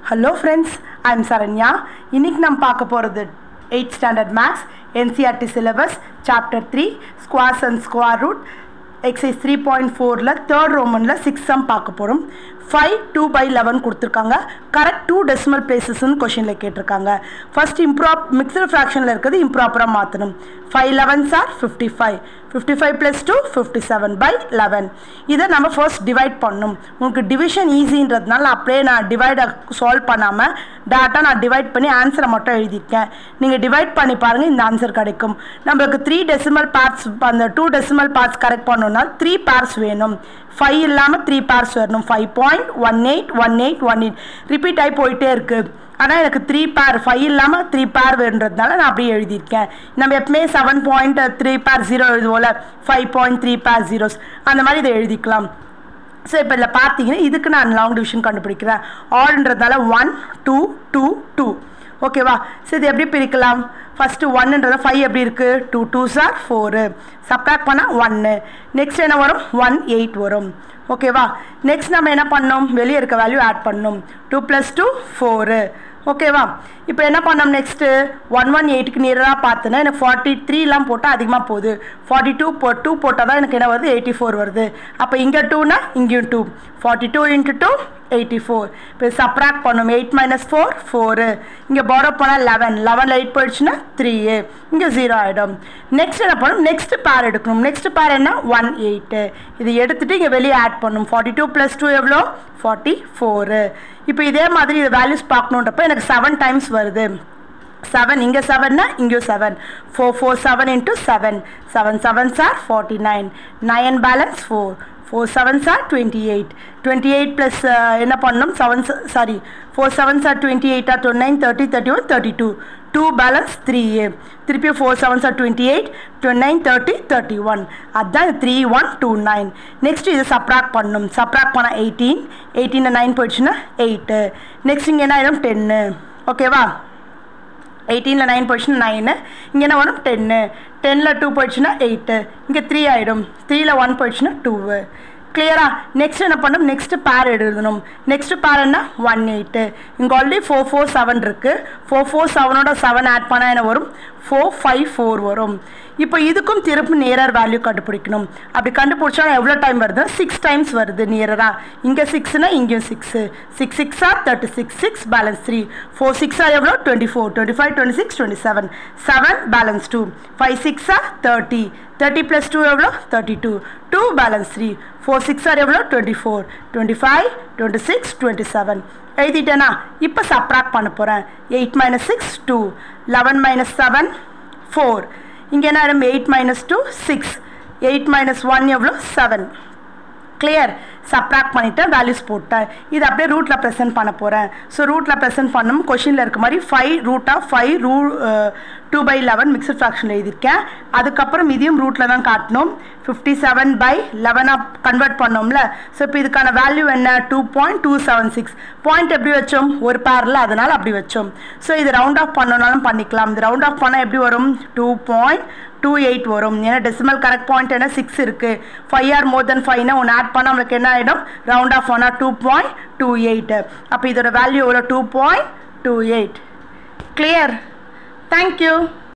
hello friends I'm Saranya இன்னைக்கு நம்ம பார்க்க போகிறது eight standard maths NCERT syllabus chapter three squares and square root exercise three point ஃபோரில் third ரோமனில் சிக்ஸ் சம் பார்க்க போகிறோம் ஃபைவ் டூ பை லெவன் கொடுத்துருக்காங்க கரெக்ட் டூ டெசிமல் பிளேசஸ்ன்னு கொஷினில் கேட்டிருக்காங்க ஃபர்ஸ்ட் இம்ப்ராப் மிக்சர் ஃப்ராக்ஷனில் இருக்கிறது இம்ப்ராப்பராக மாற்றணும் five elevens are fifty five fifty five plus two fifty seven by eleven இதை நம்ம ஃபர்ஸ்ட் டிவைட் பண்ணணும் உங்களுக்கு டிவிஷன் ஈஸின்றதுனால அப்படியே நான் டிவைடை சால்வ் பண்ணாமல் டேரெக்டாக நான் டிவைட் பண்ணி ஆன்சரை மட்டும் எழுதியிருக்கேன் நீங்கள் டிவைட் பண்ணி பாருங்கள் இந்த ஆன்சர் கிடைக்கும் நம்மளுக்கு த்ரீ டெசிமல் பார்ட்ஸ் அந்த டூ டெசிமல் பார்ட்ஸ் கரெக்ட் பண்ணணும்னா த்ரீ பார்ட்ஸ் வேணும் ஃபைவ் இல்லாமல் த்ரீ பார்ட்ஸ் வரணும் five point one eight one eight one eight repeat ஆகி போயிட்டே இருக்குது ஆனால் எனக்கு த்ரீ பேர் ஃபைவ் இல்லாமல் த்ரீ பேர் வேணுன்றதுனால நான் அப்படியே எழுதியிருக்கேன் நம்ம எப்பவுமே seven point three pair zero எழுதுவோம்ல five point three pair zeros அந்த மாதிரி இதை எழுதிக்கலாம் ஸோ இப்போ இதில் பார்த்தீங்கன்னா இதுக்கு நான் லாங் டிவிஷன் கண்டுபிடிக்கிறேன் ஆல்ன்றதால ஒன் டூ டூ டூ ஓகேவா ஸோ இது எப்படி பிரிக்கலாம் ஃபஸ்ட்டு ஒன்னுன்றத ஃபைவ் எப்படி இருக்குது two two are four subtract பண்ணால் ஒன்று நெக்ஸ்ட் என்ன வரும் ஒன் எயிட் வரும் ஓகேவா நெக்ஸ்ட் நம்ம என்ன பண்ணோம் வெளியே இருக்க வேல்யூ ஆட் பண்ணணும் டூ ப்ளஸ் டூ ஃபோரு ஓகேவா இப்போ என்ன பண்ணோம் நெக்ஸ்ட்டு ஒன் ஒன் எயிட்டுக்கு நியராக பார்த்தோன்னா எனக்கு ஃபார்ட்டி த்ரீலாம் போட்டால் அதிகமாக போகுது ஃபார்ட்டி டூ போ டூ போட்டால் தான் எனக்கு என்ன வருது எயிட்டி ஃபோர் வருது அப்போ இங்கே டூனா இங்கேயும் two forty two into two eighty four இப்போ சப்ராக்ட் பண்ணணும் எயிட் மைனஸ் ஃபோர் ஃபோரு இங்கே பாரோ போனால் லெவன் லெவனில் எயிட் போயிடுச்சுன்னா த்ரீ இங்கே ஜீரோ ஆகிடும் நெக்ஸ்ட் என்ன பண்ணணும் நெக்ஸ்ட் பேர் எடுக்கணும் நெக்ஸ்ட் பேர் என்ன ஒன் எயிட்டு இது எடுத்துகிட்டு இங்கே வெளியே ஆட் பண்ணணும் ஃபார்ட்டி டூ ப்ளஸ் டூ எவ்வளோ ஃபார்ட்டி ஃபோரு இப்போ இதே மாதிரி இது வேல்யூஸ் பார்க்கணுன்றப்ப எனக்கு செவன் டைம்ஸ் வருது செவன் இங்கே செவன்னா இங்கேயும் seven four four seven into seven seven seven are forty nine nine balance four four seven are twenty eight twenty eight plus என்ன பண்ணணும் seven sorry four seven are twenty எயிட்டா twenty nine thirty thirty one thirty two two balance three திருப்பி four seven are twenty eight twenty nine thirty thirty one அதுதான் three one two nine next இது subtract பண்ணணும் subtract பண்ணால் eighteen eighteen nine போயிடுச்சுன்னா eight next இங்கே என்ன ஆயிடும் டென்னு ஓகேவா எயிட்டீனில் நைன் போயிடுச்சுன்னா நைனு இங்கே என்ன வரும் டென்னு டென்னில் டூ போயிடுச்சுன்னா எயிட்டு இங்கே த்ரீ ஆகிடும் த்ரீயில் ஒன் போயிடுச்சுன்னா டூவு கிளியரா நெக்ஸ்ட் என்ன பண்ணும் நெக்ஸ்ட் பேர் எழுதணும் நெக்ஸ்ட் பேர் என்ன ஒன் எயிட்டு இங்கே ஆல்ரெடி ஃபோர் ஃபோர் செவன் இருக்குது ஃபோர் ஃபோர் செவனோட செவன் ஆட் பண்ணால் என்ன வரும் ஃபோர் ஃபைவ் ஃபோர் வரும் இப்போ இதுக்கும் திருப்பி நியரர் வேல்யூ கண்டுபிடிக்கணும் அப்படி கண்டுபிடிச்சா எவ்வளோ டைம் வருது சிக்ஸ் டைம்ஸ் வருது நியரராக இங்கே சிக்ஸ்னா இங்கேயும் சிக்ஸு சிக்ஸ் சிக்ஸா thirty six six balance three four சிக்ஸா எவ்வளோ twenty four twenty five twenty six twenty seven seven balance two five சிக்ஸா தேர்ட்டி தேர்ட்டி ப்ளஸ் டூ எவ்வளோ thirty two two balance three four six are எவ்வளோ twenty four twenty five twenty six twenty seven எழுதிட்டேனா இப்போ subtract பண்ண போகிறேன் eight minus six two eleven minus seven four இங்கே என்ன ஆயிடும் eight minus two six eight minus one எவ்வளோ seven clear subtract பண்ணிவிட்டேன் வேல்யூஸ் போட்டேன் இது அப்படியே ரூட்டில் ப்ரெசென்ட் பண்ண போகிறேன் ஸோ ரூட்டில் ப்ரெசென்ட் பண்ணணும் கொஷினில் இருக்க மாதிரி ஃபைவ் ரூட்டாக ஃபைவ் ரூ two by eleven mixed fraction எழுதியிருக்கேன் அதுக்கப்புறம் இதையும் ரூட்டில் தான் காட்டணும் ஃபிஃப்டி செவன் பை லெவனாக கன்வெர்ட் பண்ணோம்ல ஸோ இப்போ இதுக்கான வேல்யூ என்ன two point two seven six point எப்படி வச்சோம் ஒரு பேரில் அதனால் அப்படி வச்சோம் ஸோ இது ரவுண்ட் ஆஃப் பண்ணனாலும் பண்ணிக்கலாம் இது ரவுண்ட் ஆஃப் பண்ணால் எப்படி வரும் டூ பாயிண்ட் டூ எயிட் வரும் ஏன்னா டெசிமல் கரெக்ட் பாயிண்ட் என்ன சிக்ஸ் இருக்குது ஃபைவ் ஆர் மோர் தென் ஃபைவ்னா ஒன்று ஆட் பண்ணால் நம்மளுக்கு என்ன ஆகிடும் ரவுண்ட் ஆஃப் ஆனால் டூ பாயிண்ட் டூ எயிட் அப்போ இதோட வேல்யூ எவ்வளோ two point two eight clear thank you